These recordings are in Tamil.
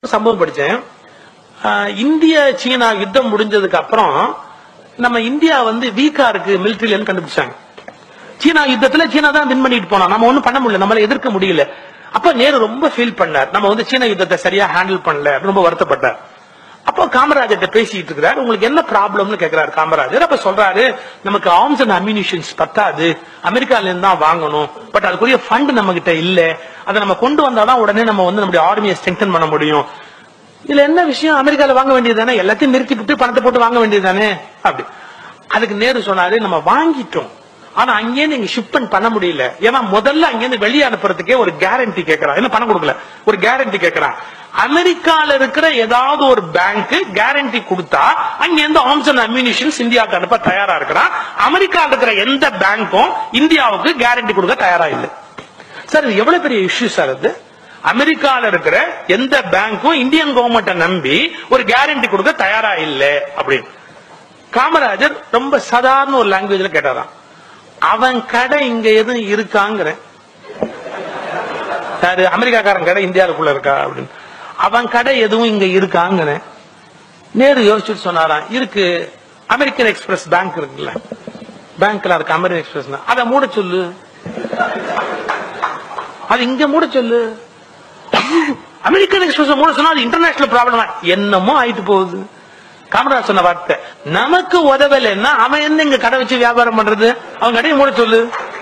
சம்பவம் படிச்சேன் ஆஹ் இந்திய சீனா யுத்தம் முடிஞ்சதுக்கு அப்புறம் நம்ம இந்தியா வந்து வீக்கா இருக்கு மிலிட்டரியில கண்டுபிடிச்சாங்க சீனா யுத்தத்துல சீனா தான் வின் பண்ணிட்டு போனோம் நம்ம ஒண்ணும் பண்ண முடியல நம்மளால எதிர்க்க முடியல அப்ப நேரு ரொம்ப ஃபீல் பண்ணார் நம்ம வந்து சீன யுத்தத்தை சரியா ஹேண்டில் பண்ணல அப்படின்னு ரொம்ப வருத்தப்பட்டார் அப்போ காமராஜர்கிட்ட பேசிட்டு இருக்கிறார் உங்களுக்கு என்ன ப்ராப்ளம்னு கேக்குறாரு காமராஜர் அப்ப சொல்றாரு நமக்கு ஆர்ம்ஸ் அண்ட் அம்யூனிஷன்ஸ் பத்தாது அமெரிக்கால இருந்து தான் வாங்கணும் பட் அதுக்குரிய ஃபண்ட் நம்ம கிட்ட இல்ல அதை நம்ம கொண்டு வந்தாதான் உடனே நம்ம வந்து நம்முடைய ஆர்மியை ஸ்ட்ரெங்தன் பண்ண முடியும் இதுல என்ன விஷயம் அமெரிக்கால வாங்க வேண்டியது தானே எல்லாத்தையும் நிறுத்தி விட்டு பணத்தை போட்டு வாங்க வேண்டியது தானே அப்படி அதுக்கு நேரு சொன்னாரு நம்ம வாங்கிட்டோம் ஆனா அங்கேருந்து இங்க ஷிப்மெண்ட் பண்ண முடியல ஏன்னா முதல்ல அங்கேருந்து வெளியே அனுப்புறதுக்கே ஒரு கேரண்டி கேட்கறான் என்ன பணம் கொடுக்கல ஒரு கேரண்டி கேட்கறான் அமெரிக்கால இருக்கிற ஏதாவது ஒரு பேங்க் கேரண்டி கொடுத்தா அங்கேருந்து ஆர்ம்ஸ் அண்ட் அம்யூனிஷன்ஸ் இந்தியாவுக்கு அனுப்ப தயாரா இருக்கிறான் அமெரிக்கால இருக்கிற எந்த பேங்க்கும் இந்தியாவுக்கு கேரண்டி கொடுக்க தயாரா இல்லை சார் இது எவ்வளவு பெரிய இஷ்யூ சார் இது அமெரிக்கால இருக்கிற எந்த பேங்க்கும் இந்தியன் கவர்மெண்ட்டை நம்பி ஒரு கேரண்டி கொடுக்க தயாரா இல்லை அப்படின்னு காமராஜர் ரொம்ப சாதாரண ஒரு லாங்குவேஜ்ல கேட்டாராம் அவன் கடை இங்க எதுவும் இருக்காங்கிற யாரு அமெரிக்காக்காரன் கடை இந்தியாவுக்குள்ள இருக்கா அப்படின்னு அவன் கடை எதுவும் இங்க இருக்காங்கிற நேரு யோசிச்சுட்டு சொன்னாராம் இருக்கு அமெரிக்கன் எக்ஸ்பிரஸ் பேங்க் இருக்குல்ல பேங்க்ல இருக்கு அமெரிக்கன் எக்ஸ்பிரஸ் அதை மூட சொல்லு அது இங்க மூட சொல்லு அமெரிக்கன் எக்ஸ்பிரஸ் மூட சொன்னா அது இன்டர்நேஷனல் ப்ராப்ளம் என்னமோ ஆயிட்டு போகுது காமராஜ் சொன்ன வார்த்தை நமக்கு உதவலைன்னா அவன் என்ன இங்க கடை வச்சு வியாபாரம் பண்றது அவன் கடையை மூட சொல்லு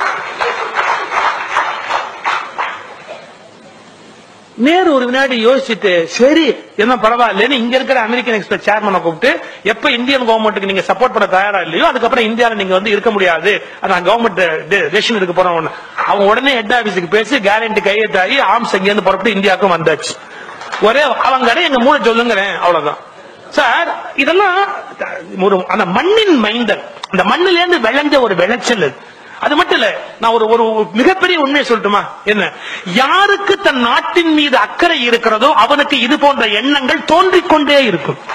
நேரு ஒரு வினாடி யோசிச்சுட்டு சரி என்ன பரவாயில்லன்னு இங்க இருக்கிற அமெரிக்கன் எக்ஸ்பிரஸ் சேர்மனை கூப்பிட்டு எப்ப இந்தியன் கவர்மெண்ட்டுக்கு நீங்க சப்போர்ட் பண்ண தயாரா இல்லையோ அதுக்கப்புறம் இந்தியால நீங்க வந்து இருக்க முடியாது நான் கவர்மெண்ட் டெசிஷன் எடுக்க போறோம் ஒண்ணு. அவன் உடனே ஹெட் ஆபீஸுக்கு பேசி கேரண்டி கையெழுத்தாகி ஆர்ம்ஸ் அங்க இருந்து புறப்பட்டு இந்தியாவுக்கும் வந்தாச்சு ஒரே அவங்க கடை எங்க மூட சொல்லுங்கிறேன் அவ்வளவுதான் சார் இதெல்லாம் ஒரு அந்த மண்ணின் மைந்தன் அந்த மண்ணில இருந்து விளைஞ்ச ஒரு விளைச்சல் அது. அது மட்டும் இல்ல நான் ஒரு ஒரு மிகப்பெரிய உண்மையை சொல்லட்டுமா என்ன யாருக்கு தன் நாட்டின் மீது அக்கறை இருக்கிறதோ அவனுக்கு இது போன்ற எண்ணங்கள் தோன்றிக் கொண்டே இருக்கும்